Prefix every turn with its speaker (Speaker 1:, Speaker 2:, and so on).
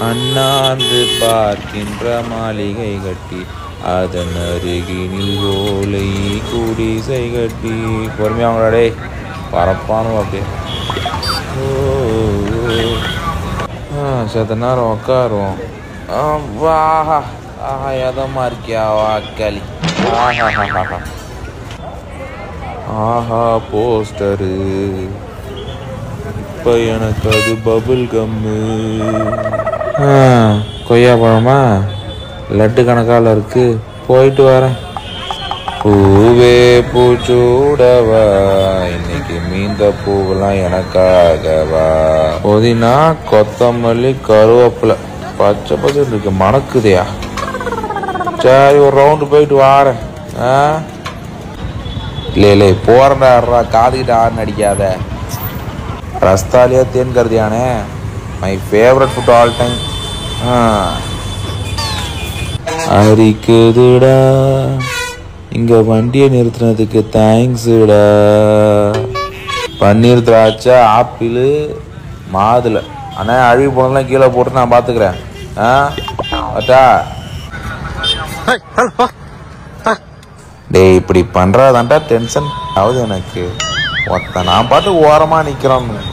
Speaker 1: அண்ணாந்து பார்க்கின்ற மாளிகை கட்டி அதன் அருகினில் ஓலை குடிசை கட்டி பொறுமையாங்களா டேய் பரப்பானும் அப்படியே ஓ, ஓ. ஆ, செத்த நேரம் உட்காருவோம் ஆ, வாஹா ஆஹா எதமா இருக்கியா வாக்காளி ஆஹா ஆஹா போஸ்டரு இப்போ எனக்கு அது பபுள் கம்மு கொய்யா பழமா லட்டு கணக்கால இருக்கு போயிட்டு வரேன் பூவே பூச்சூடவா இன்னைக்கு மீந்த பூவெல்லாம் எனக்காகவா புதினா கொத்தமல்லி கருவேப்பிலை பச்சை பச்சை இருக்கு மணக்குதையா சரி ஒரு ரவுண்டு போயிட்டு வாரேன் ஆ இல்லை இல்லை போறேன்டா காதுகிட்ட ஆறு அடிக்காத ரஸ்தாலியா தேன் கருதியானே my favourite food all time அரிக்குதுடா இங்க வண்டியை நிறுத்தினதுக்கு தேங்க்ஸுடா பன்னீர் திராட்சை ஆப்பிள் மாதுளை அண்ணா அழுகி போனதெல்லாம் கீழே போட்டு நான் பார்த்துக்கிறேன் ஆ அட்டா டேய் இப்படி பண்றதாண்டா டென்ஷன் ஆகுது எனக்கு ஒருத்தன் நான் பாட்டு ஓரமா நிக்கிறோம்